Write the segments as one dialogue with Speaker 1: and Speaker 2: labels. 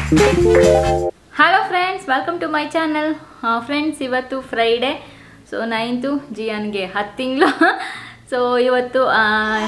Speaker 1: Hello friends welcome to my channel friends ಇವತ್ತು Friday so ninth ಜಿಯನ್ಗೆ ಹತ್ತು ತಿಂಗಳು ಸೊ ಇವತ್ತು ಆ,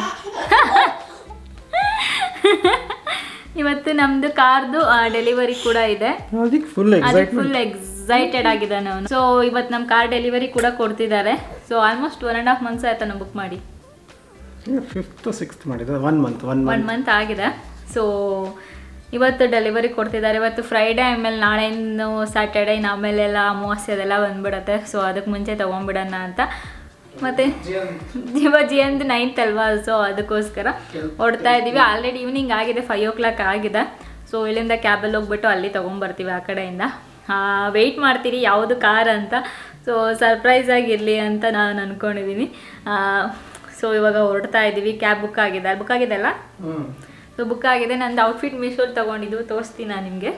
Speaker 1: ಇವತ್ತು ನಮ್ಮದು ಕಾರ್ದು ಡೆಲಿವರಿ ಕೂಡ ಇದೆ
Speaker 2: ಅದಕ್ಕೆ ಫುಲ್
Speaker 1: ಅದಕ್ಕೆ
Speaker 2: ಎಕ್ಸೈಟ್ಮೆಂಟ್
Speaker 1: ಫುಲ್ ಎಕ್ಸೈಟೆಡ್ ಆಗಿದ್ದಾನೆ ಅವನು ಸೊ ಇವತ್ತು ನಮ್ಮ ಕಾರ್ ಡೆಲಿವರಿ ಕೂಡ ಕೊಡ್ತಿದ್ದಾರೆ so almost one and half months ಆಯ್ತಾ ನಾವು ಬುಕ್ ಮಾಡಿ
Speaker 2: ಫಿಫ್ತ್ ಸಿಕ್ಸ್ತ್ ಮಾಡಿದ one month one
Speaker 1: one
Speaker 2: month
Speaker 1: month ಆಗಿದೆ ಸೊ ಇವತ್ತು ಡೆಲಿವರಿ ಕೊಡ್ತಿದ್ದಾರೆ ಇವತ್ತು ಫ್ರೈಡೇ ಆಮೇಲೆ ನಾಳೆ ಇನ್ನು ಸ್ಯಾಟರ್ಡೇ ಆಮೇಲೆಲ್ಲ ಅಮಾವಾಸ್ಯೆ ಅದೆಲ್ಲ ಬಂದ್ಬಿಡತ್ತೆ ಸೊ ಅದಕ್ಕೆ ಮುಂಚೆ ತೊಗೊಂಬಿಡೋಣ ಅಂತ ಮತ್ತು ಇವ ಜಿಯಂದು ನೈನ್ತ್ ಅಲ್ವಾ ಸೊ ಅದಕ್ಕೋಸ್ಕರ ಹೊಡ್ತಾ ಇದ್ದೀವಿ ಆಲ್ರೆಡಿ ಈವ್ನಿಂಗ್ ಆಗಿದೆ ಫೈವ್ ಓ ಕ್ಲಾಕ್ ಆಗಿದೆ ಸೊ ಇಲ್ಲಿಂದ ಕ್ಯಾಬಲ್ಲಿ ಹೋಗ್ಬಿಟ್ಟು ಅಲ್ಲಿ ತೊಗೊಂಬರ್ತೀವಿ ಆ ಕಡೆಯಿಂದ ವೆಯ್ಟ್ ಮಾಡ್ತೀರಿ ಯಾವುದು ಕಾರ್ ಅಂತ ಸೊ ಸರ್ಪ್ರೈಸ್ ಆಗಿರಲಿ ಅಂತ ನಾನು ಅಂದ್ಕೊಂಡಿದ್ದೀನಿ ಸೊ ಇವಾಗ ಹೊರಡ್ತಾ ಇದ್ದೀವಿ ಕ್ಯಾಬ್ ಬುಕ್ ಆಗಿದೆ ಬುಕ್ ಆಗಿದೆ ಅಲ್ಲ
Speaker 2: ಹ್ಮ್
Speaker 1: ಸೊ ಬುಕ್ ಆಗಿದೆ ನಂದು ಔಟ್ಫಿಟ್ ಮೀಶೋಲ್ಲಿ ತೊಗೊಂಡಿದ್ದು ತೋರಿಸ್ತೀನಿ ನಾನು ನಿಮಗೆ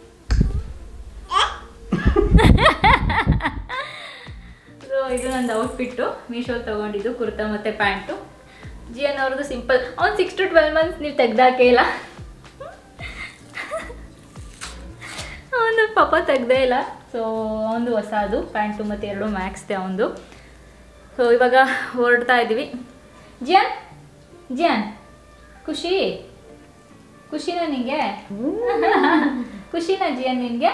Speaker 1: ಸೊ ಇದು ನಂದು ಔಟ್ಫಿಟ್ಟು ಮೀಶೋಲ್ಲಿ ತೊಗೊಂಡಿದ್ದು ಕುರ್ತಾ ಮತ್ತು ಪ್ಯಾಂಟು ಜಿಯನ್ ಅವ್ರದ್ದು ಸಿಂಪಲ್ ಅವ್ನು ಸಿಕ್ಸ್ ಟು ಟ್ವೆಲ್ ಮಂತ್ಸ್ ನೀವು ತೆಗ್ದಾಕೆ ಇಲ್ಲ ಅವನು ಪಾಪ ತೆಗ್ದೇ ಇಲ್ಲ ಸೊ ಅವನು ಹೊಸದು ಪ್ಯಾಂಟು ಮತ್ತು ಎರಡು ಮ್ಯಾಕ್ಸ್ದೆ ಅವನದು ಸೊ ಇವಾಗ ಹೊರಡ್ತಾ ಇದ್ದೀವಿ ಜಿಯಾನ್ ಜಿಯಾನ್ ಖುಷಿ ಖುಷಿನಾ ನಿಂಗೆ ಖುಷಿನಾ ಜಿಯಾನ್ ನಿನ್ಗೆ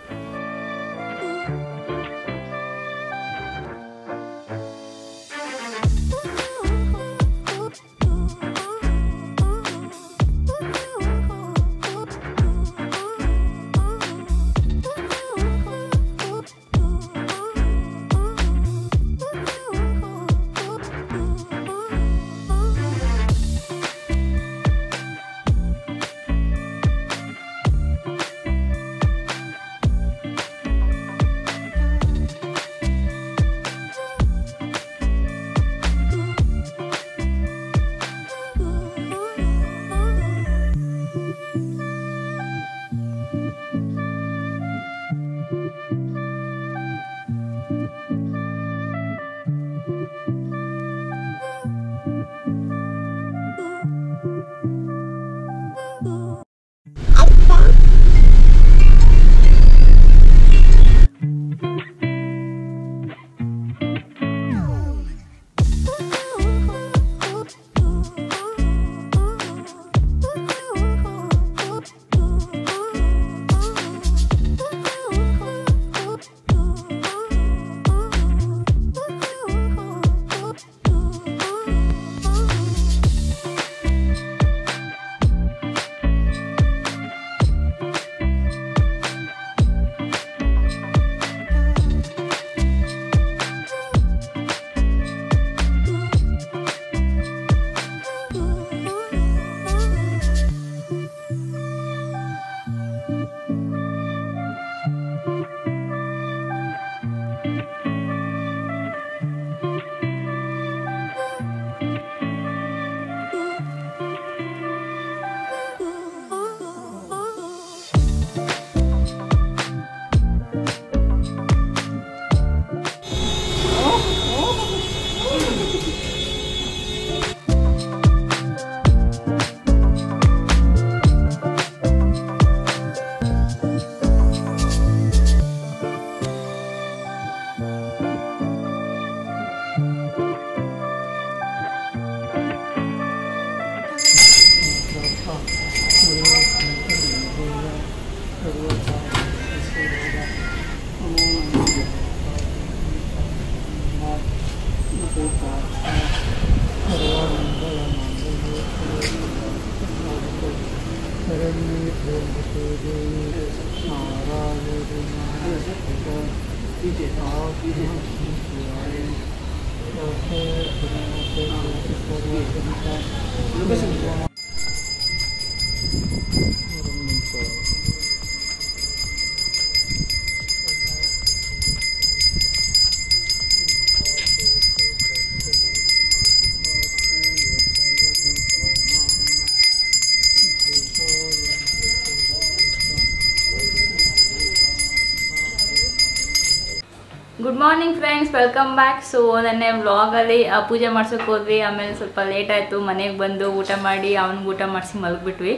Speaker 1: good morning friends welcome back so ನೆನ್ನೆ ವ್ಲಾಗಲ್ಲಿ ಪೂಜೆ ಮಾಡ್ಸೋಕೆ ಹೋದ್ವಿ ಆಮೇಲೆ ಸ್ವಲ್ಪ ಲೇಟ್ ಆಯಿತು ಮನೆಗೆ ಬಂದು ಊಟ ಮಾಡಿ ಅವ್ನಿಗೆ ಊಟ ಮಾಡಿಸಿ ಮಲಗಿಬಿಟ್ವಿ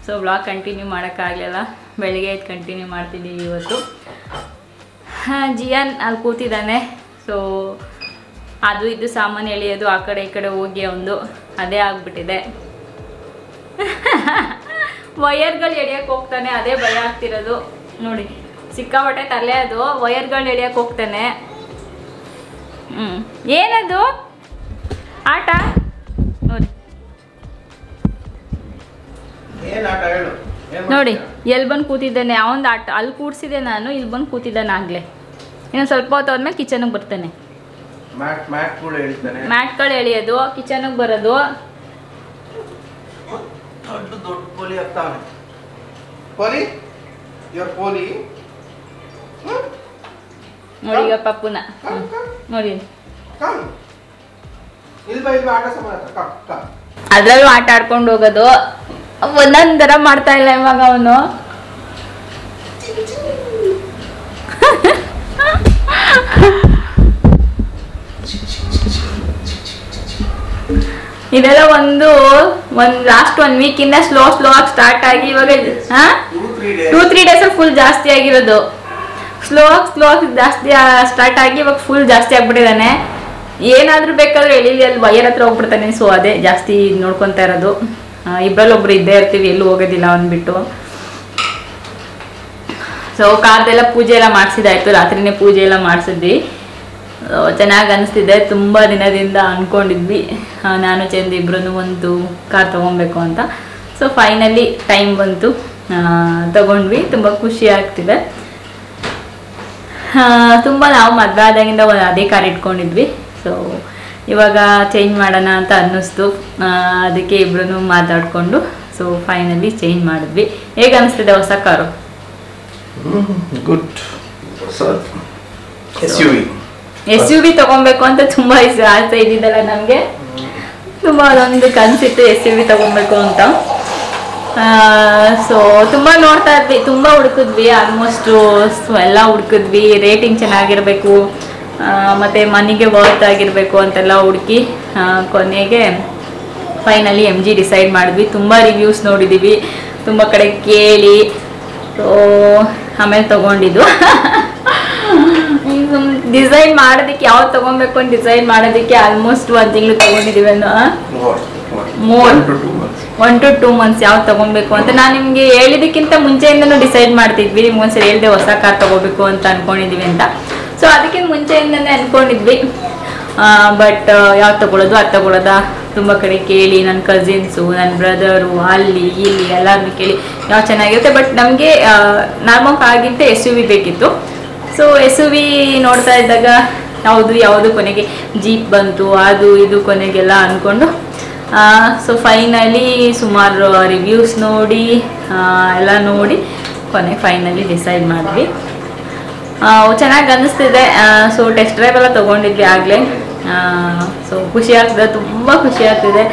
Speaker 1: ಸೊ ವ್ಲಾಗ್ ಕಂಟಿನ್ಯೂ ಮಾಡೋಕ್ಕಾಗಲಿಲ್ಲ ಬೆಳಿಗ್ಗೆ ಎದ್ದು ಕಂಟಿನ್ಯೂ ಮಾಡ್ತಿದ್ದೀವಿ ಇವತ್ತು ಹಾ, ಜಿಯಾನ್ ಅಲ್ಲಿ ಕೂತಿದ್ದಾನೆ ಸೊ ಅದು ಇದು ಸಾಮಾನು ಎಳೆಯೋದು ಆ ಕಡೆ ಈ ಕಡೆ ಹೋಗಿ ಒಂದು ಅದೇ ಆಗ್ಬಿಟ್ಟಿದೆ ವಯರ್ಗಳು ಎಳಿಯಕ್ಕೆ ಹೋಗ್ತಾನೆ ಅದೇ ಭಯ ಆಗ್ತಿರೋದು ನೋಡಿ ಸಿಕ್ಕಾಪಟ್ಟೆ ತಲೆ ಅದು ವಯರ್ಗಳು ಎಳಿಯಕ್ಕೆ ಹೋಗ್ತಾನೆ ಹ್ಞೂ ಏನದು ಆಟ ನೋಡಿ
Speaker 2: ಏನ್ ಆಟ ಹೇಳು ಏನ್
Speaker 1: ನೋಡಿ
Speaker 2: ಮಾಡ್ತೀಯ?
Speaker 1: ಎಲ್ಲಿ ಬಂದು ಕೂತಿದ್ದಾನೆ ಅವನದು ಆಟ ಅಲ್ಲಿ ಕೂಡ್ಸಿದೆ ನಾನು ಇಲ್ಲಿ ಬಂದು ಕೂತಿದ್ದಾನೆ ಆಗಲೇ ಇನ್ನು ಸ್ವಲ್ಪ ಹೊತ್ತು ಆದ್ಮೇಲೆ ಕಿಚನಿಗೆ ಬರ್ತಾನೆ
Speaker 2: ಮ್ಯಾಟ್ ಮ್ಯಾಟ್ಗಳು ಹೇಳ್ತಾನೆ
Speaker 1: ಮ್ಯಾಟ್ಗಳು ಎಳೆಯೋದು ಕಿಚನಿಗೆ ಬರೋದು
Speaker 2: ದೊಡ್ಡ ದೊಡ್ಡ ಪೋಲಿ ಆಗ್ತಾವನೆ ಪೋಲಿ ಯುವರ್ ಪೋಲಿ
Speaker 1: ನೋಡಿ ಈಗ ಪಪ್ಪುನ
Speaker 2: ಕಮ್ ಕಮ್
Speaker 1: ನೋಡಿ
Speaker 2: ಕಮ್ ಇಲ್ಬಾ ಇಲ್ಬಾ ಆಟ ಸಮಾನ ಕಮ್ ಕಮ್
Speaker 1: ಅದ್ರಲ್ಲೂ ಆಟ ಆಡ್ಕೊಂಡು ಹೋಗೋದು ಒಂದೊಂದ್ ಥರ ಮಾಡ್ತಾ ಇಲ್ಲ ಇವಾಗ ಅವನು ಇದೆಲ್ಲ ಒಂದು ಒಂದ್ ಲಾಸ್ಟ್ ಒನ್ ವೀಕ್ ಇಂದ ಸ್ಲೋ ಸ್ಲೋ ಆಗಿ ಸ್ಟಾರ್ಟ್ ಆಗಿ ಇವಾಗ ಹಾ
Speaker 2: two three
Speaker 1: two
Speaker 2: days
Speaker 1: three days full ಜಾಸ್ತಿ ಆಗಿರೋದು ಸ್ಲೋ ಸ್ಲೋ ಜಾಸ್ತಿ ಸ್ಟಾರ್ಟ್ ಆಗಿ ಇವಾಗ ಫುಲ್ ಜಾಸ್ತಿ ಆಗ್ಬಿಟ್ಟಿದ್ದಾನೆ ಏನಾದ್ರೂ ಬೇಕಾದ್ರೆ ಎಳಿಲಿ ಅಲ್ಲಿ ವಯರ್ ಹತ್ರ ಹೋಗ್ಬಿಡ್ತಾನೆ ಸೊ ಅದೇ ಜಾಸ್ತಿ ನೋಡ್ಕೊತಾ ಇರೋದು ಇಬ್ಬರಲ್ಲಿ ಒಬ್ರು ಇದ್ದೇ ಇರ್ತೀವಿ ಎಲ್ಲೂ ಹೋಗೋದಿಲ್ಲ ಅಂದ್ಬಿಟ್ಟು ಸೊ ಕಾರ್ದೆಲ್ಲ ಪೂಜೆ ಎಲ್ಲ ಮಾಡಿಸಿದಾಯ್ತು ರಾತ್ರಿನೇ ಪೂಜೆ ಎಲ್ಲ ಮಾಡಿಸಿದ್ವಿ ಚೆನ್ನಾಗಿ ಅನಿಸ್ತಿದೆ ತುಂಬ ದಿನದಿಂದ ಅಂದ್ಕೊಂಡಿದ್ವಿ ಆ, ನಾನು ಚಂದ ಇಬ್ರು ಒಂದು ಕಾರ್ ತೊಗೊಬೇಕು ಅಂತ ಸೊ ಫೈನಲಿ ಟೈಮ್ ಬಂತು ಆ, ತಗೊಂಡ್ವಿ ತುಂಬ ಖುಷಿ ಆಗ್ತಿದೆ ತುಂಬ ನಾವು ಮದುವೆ ಆದಾಗಿಂದ ಒಂದು ಅದೇ ಕಾರ್ ಇಟ್ಕೊಂಡಿದ್ವಿ ಸೊ ಇವಾಗ ಚೇಂಜ್ ಮಾಡೋಣ ಅಂತ ಅನ್ನಿಸ್ತು ಆ, ಅದಕ್ಕೆ ಇಬ್ರು ಮಾತಾಡಿಕೊಂಡು ಸೊ ಫೈನಲಿ ಚೇಂಜ್ ಮಾಡಿದ್ವಿ ಹೇಗೆ ಅನಿಸ್ತಿದೆ ಹೊಸ car
Speaker 2: good S U V
Speaker 1: S U V ತಗೊಬೇಕು ಅಂತ ತುಂಬಾ ಇಷ್ಟ ಆಸೆ ಇದ್ದಿದ್ದಲ್ಲ ನಮಗೆ ತುಂಬಾ ಅದೊಂದು ಕನ್ಸಿತ್ತು ಎಸ್ ಯು ವಿ ತಗೊಬೇಕು ಅಂತ ಸೊ ತುಂಬಾ ನೋಡ್ತಾ ಇದ್ವಿ ತುಂಬಾ ಹುಡುಕಿದ್ವಿ ಆಲ್ಮೋಸ್ಟ್ ಎಲ್ಲ ಹುಡುಕಿದ್ವಿ ರೇಟಿಂಗ್ ಚೆನ್ನಾಗಿರ್ಬೇಕು ಆ, ಮತ್ತೆ ಮನೆಗೆ ವರ್ತ್ ಆಗಿರ್ಬೇಕು ಅಂತೆಲ್ಲ ಹುಡುಕಿ ಕೊನೆಗೆ ಫೈನಲಿ ಎಮ್ ಜಿ ಡಿಸೈಡ್ ಮಾಡಿದ್ವಿ ತುಂಬ ರಿವ್ಯೂಸ್ ನೋಡಿದ್ದೀವಿ ತುಂಬ ಕಡೆ ಕೇಳಿ ಸೊ ಆಮೇಲೆ ತಗೊಂಡಿದ್ದು ಡಿಸೈಡ್ ಮಾಡೋದಕ್ಕೆ ಯಾವ್ದು ತಗೊಬೇಕು ಅಂತ ಡಿಸೈಡ್ ಮಾಡೋದಕ್ಕೆ ಆಲ್ಮೋಸ್ಟ್ ಒಂದು ತಿಂಗಳು ತಗೊಂಡಿದ್ದೀವಿ ಅನ್ನೋ More.
Speaker 2: To two months
Speaker 1: one to two months ಯಾವ್ದು ತಗೊಬೇಕು ಅಂತ ನಾನು ನಿಮಗೆ ಹೇಳಿದಕ್ಕಿಂತ ಮುಂಚೆಯಿಂದನೂ ಡಿಸೈಡ್ ಮಾಡ್ತಿದ್ವಿ ನಿಮ್ಗೆ ಒಂದ್ಸರಿ ಹೇಳ್ದೆ ಹೊಸ ಕಾರ್ ತಗೋಬೇಕು ಅಂತ ಅನ್ಕೊಂಡಿದೀವಿ ಅಂತ ಸೊ ಅದಕ್ಕಿಂತ ಮುಂಚೆಯಿಂದನೇ ಅನ್ಕೊಂಡಿದ್ವಿ ಬಟ್ ಯಾವ್ದು ತಗೊಳ್ಳೋದು ಅದು ತಗೊಳ್ಳೋದಾ ತುಂಬ ಕಡೆ ಕೇಳಿ ನನ್ನ ಕಸಿನ್ಸು ನನ್ನ ಬ್ರದರು ಅಲ್ಲಿ ಇಲ್ಲಿ ಎಲ್ಲರನ್ನೂ ಕೇಳಿ ಯಾವ ಚೆನ್ನಾಗಿರುತ್ತೆ ಬಟ್ ನಮಗೆ ನಾರ್ಮಲ್ ಕಾರ್ಗಿಂತ ಎಸ್ ಯು ವಿ ಬೇಕಿತ್ತು ಸೊ ಎಸ್ ಯು ವಿ ನೋಡ್ತಾ ಇದ್ದಾಗ ಯಾವುದು ಯಾವುದು ಕೊನೆಗೆ ಜೀಪ್ ಬಂತು ಅದು ಇದು ಕೊನೆಗೆಲ್ಲ ಅಂದ್ಕೊಂಡು ಸೊ ಫೈನಲಿ ಸುಮಾರು ರಿವ್ಯೂಸ್ ನೋಡಿ ಆ, ಎಲ್ಲ ನೋಡಿ ಕೊನೆಗೆ ಫೈನಲಿ ಡಿಸೈಡ್ ಮಾಡಿದ್ವಿ ಚೆನ್ನಾಗಿ ಅನ್ನಿಸ್ತಿದೆ ಸೊ ಟೆಸ್ಟ್ ಡ್ರೈವ್ ಎಲ್ಲ ತೊಗೊಂಡಿದ್ವಿ ಆಗಲೇ ಸೊ ಖುಷಿ ಆಗ್ತಿದೆ ತುಂಬ ಖುಷಿ ಆಗ್ತಿದೆ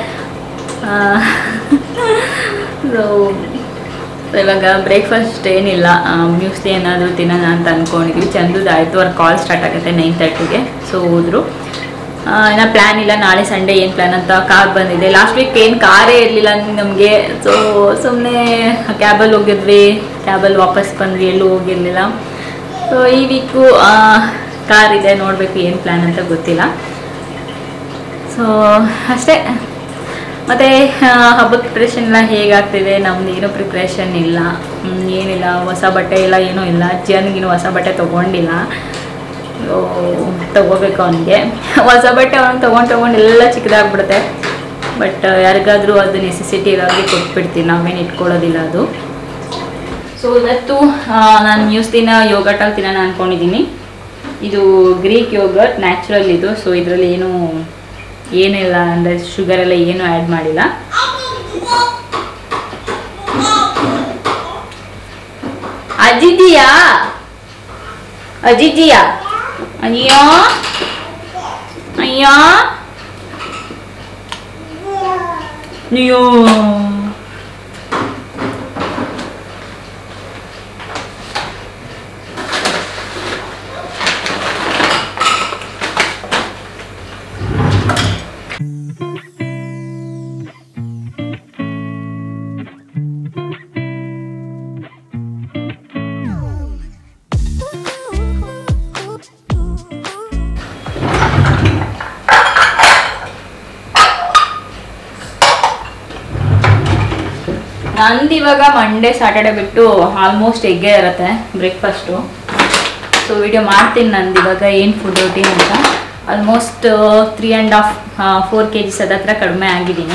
Speaker 1: ಸೊ ಇವಾಗ ಬ್ರೇಕ್ಫಾಸ್ಟ್ ಏನಿಲ್ಲ ಮ್ಯೂಸ್ಲಿ ಏನಾದರೂ ತಿನ್ನೋಣ ಅಂತ ಅಂದ್ಕೊಂಡಿದ್ವಿ ಚಂದದ್ದು ಆಯಿತು ಅವ್ರ ಕಾಲ್ ಸ್ಟಾರ್ಟ್ ಆಗುತ್ತೆ ನೈನ್ ತರ್ಟಿಗೆ ಸೊ ಹೋದ್ರು ಇನ್ನು ಪ್ಲ್ಯಾನ್ ಇಲ್ಲ ನಾಳೆ ಸಂಡೇ ಏನು ಪ್ಲ್ಯಾನ್ ಅಂತ ಕಾರ್ ಬಂದಿದೆ ಲಾಸ್ಟ್ ವೀಕ್ ಏನು ಕಾರೇ ಇರಲಿಲ್ಲ ನಮಗೆ ಸೊ ಸುಮ್ಮನೆ ಕ್ಯಾಬಲ್ಲಿ ಹೋಗಿದ್ವಿ ಕ್ಯಾಬಲ್ಲಿ ವಾಪಸ್ ಬಂದ್ವಿ ಎಲ್ಲೂ ಹೋಗಿರಲಿಲ್ಲ ಸೊ ಈ ವೀಕು ಕಾರ್ ಇದೆ ನೋಡಬೇಕು ಏನು ಪ್ಲ್ಯಾನ್ ಅಂತ ಗೊತ್ತಿಲ್ಲ ಸೊ ಅಷ್ಟೇ ಮತ್ತು ಹಬ್ಬದ ಪ್ರಿಪ್ರೇಷನ್ ಎಲ್ಲ ಹೇಗಾಗ್ತಿದೆ ನಮ್ದು ಏನೂ ಪ್ರಿಪ್ರೇಷನ್ ಇಲ್ಲ ಹ್ಮ್, ಏನಿಲ್ಲ ಹೊಸ ಬಟ್ಟೆ ಇಲ್ಲ ಏನೂ ಇಲ್ಲ ಜನ್ಗಿನ್ನೂ ಹೊಸ ಬಟ್ಟೆ ತೊಗೊಂಡಿಲ್ಲ ಸೊ ತೊಗೋಬೇಕು ಅವನಿಗೆ ಹೊಸ ಬಟ್ಟೆ ಅವ್ನಿಗೆ ತೊಗೊಂಡು ತೊಗೊಂಡು ಎಲ್ಲ ಚಿಕ್ಕದಾಗ್ಬಿಡುತ್ತೆ ಬಟ್ ಯಾರಿಗಾದರೂ ಅದು ನೆಸೆಸಿಟಿ ಇರೋರಿಗೆ ಕೊಟ್ಬಿಡ್ತೀನಿ ನಾವೇನು ಇಟ್ಕೊಳ್ಳೋದಿಲ್ಲ ಅದು ಸೊ ಇವತ್ತು ನಾನು ನ್ಯೂಸ್ದಿನ ಯೋಗಟ್ ತಿನ್ನೋಣ ಅಂದ್ಕೊಂಡಿದ್ದೀನಿ ಇದು ಗ್ರೀಕ್ ಯೋಗಟ್ ನ್ಯಾಚುರಲ್ ಇದು ಸೊ ಇದರಲ್ಲಿ ಏನು ಏನಿಲ್ಲ ಅಂದರೆ ಶುಗರ್ ಎಲ್ಲ ಏನು ಆ್ಯಡ್ ಮಾಡಿಲ್ಲ ಅಜಿಜಿಯಾ ಅಜಿಜಿಯಾ ಅಯ್ಯೋ ಅಯ್ಯೋ ಅಯ್ಯೋ ನಂದು ಇವಾಗ ಮಂಡೇ ಸ್ಯಾಟರ್ಡೆ ಬಿಟ್ಟು ಆಲ್ಮೋಸ್ಟ್ ಎಗ್ಗೆ ಇರುತ್ತೆ ಬ್ರೇಕ್ಫಾಸ್ಟು ಸೊ ವಿಡಿಯೋ ಮಾಡ್ತೀನಿ ನಂದು ಇವಾಗ ಏನು ಫುಡ್ ರೊಟೀನ್ ಅಂತ almost three and half four K Gs ಹತ್ರ ಕಡಿಮೆ ಆಗಿದ್ದೀನಿ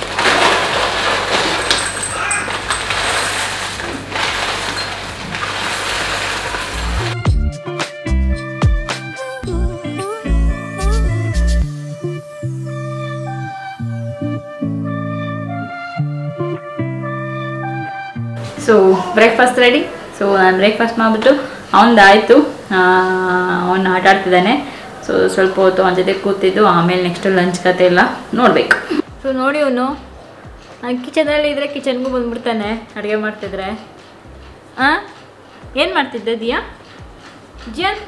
Speaker 1: ಸೊ ಬ್ರೇಕ್ಫಾಸ್ಟ್ ರೆಡಿ ಸೊ ನಾನು ಬ್ರೇಕ್ಫಾಸ್ಟ್ ಮಾಡಿಬಿಟ್ಟು ಅವನದಾಯಿತು ಅವನು ಆಟ ಆಡ್ತಿದ್ದಾನೆ ಸೊ ಸ್ವಲ್ಪ ಹೊತ್ತು ಅವನ ಜೊತೆ ಕೂತಿದ್ದು ಆಮೇಲೆ ನೆಕ್ಸ್ಟ್ ಲಂಚ್ ಕತೆ ಎಲ್ಲ ನೋಡಬೇಕು ಸೊ ನೋಡಿ ಅವನು ನಾನು ಕಿಚನಲ್ಲಿ ಇದ್ದರೆ ಕಿಚನ್ಗೂ ಬಂದ್ಬಿಡ್ತಾನೆ ಅಡುಗೆ ಮಾಡ್ತಿದ್ರೆ ಹಾಂ ಏನು ಮಾಡ್ತಿದ್ದೆ ದಿಯಾ ಜಿಯನ್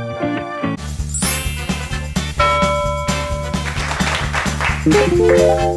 Speaker 3: Thank you.